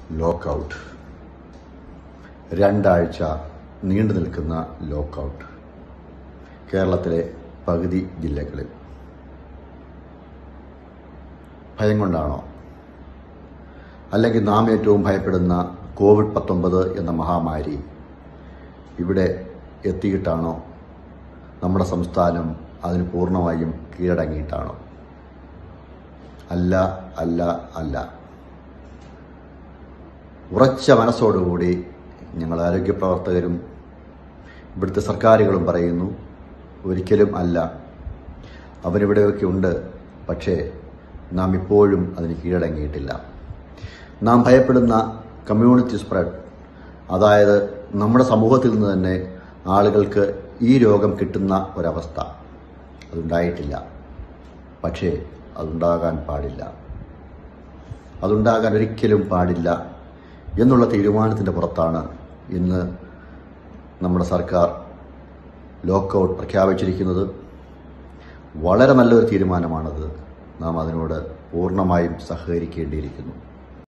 lockout രണ്ടാഴ്ച നീണ്ടു നിൽക്കുന്ന ലോക്കൗട്ട് കേരളത്തിലെ പകുതി ജില്ലകളിൽ ഭയം കൊണ്ടാണോ അല്ലെങ്കിൽ നാം ഏറ്റവും ഭയപ്പെടുന്ന കോവിഡ് പത്തൊമ്പത് എന്ന മഹാമാരി ഇവിടെ എത്തിയിട്ടാണോ നമ്മുടെ സംസ്ഥാനം അതിന് പൂർണ്ണമായും കീഴടങ്ങിയിട്ടാണോ അല്ല അല്ല അല്ല ഉറച്ച മനസ്സോടുകൂടി ഞങ്ങൾ ആരോഗ്യ പ്രവർത്തകരും ഇവിടുത്തെ സർക്കാരുകളും പറയുന്നു ഒരിക്കലും അല്ല അവരിവിടെയൊക്കെ ഉണ്ട് പക്ഷേ നാം ഇപ്പോഴും അതിന് കീഴടങ്ങിയിട്ടില്ല നാം ഭയപ്പെടുന്ന കമ്മ്യൂണിറ്റി സ്പ്രെഡ് അതായത് നമ്മുടെ സമൂഹത്തിൽ നിന്ന് തന്നെ ആളുകൾക്ക് ഈ രോഗം കിട്ടുന്ന ഒരവസ്ഥ അതുണ്ടായിട്ടില്ല പക്ഷേ അതുണ്ടാകാൻ പാടില്ല അതുണ്ടാകാൻ ഒരിക്കലും പാടില്ല എന്നുള്ള തീരുമാനത്തിൻ്റെ പുറത്താണ് ഇന്ന് നമ്മുടെ സർക്കാർ ലോക്കൗട്ട് പ്രഖ്യാപിച്ചിരിക്കുന്നത് വളരെ നല്ലൊരു തീരുമാനമാണത് നാം അതിനോട് പൂർണ്ണമായും സഹകരിക്കേണ്ടിയിരിക്കുന്നു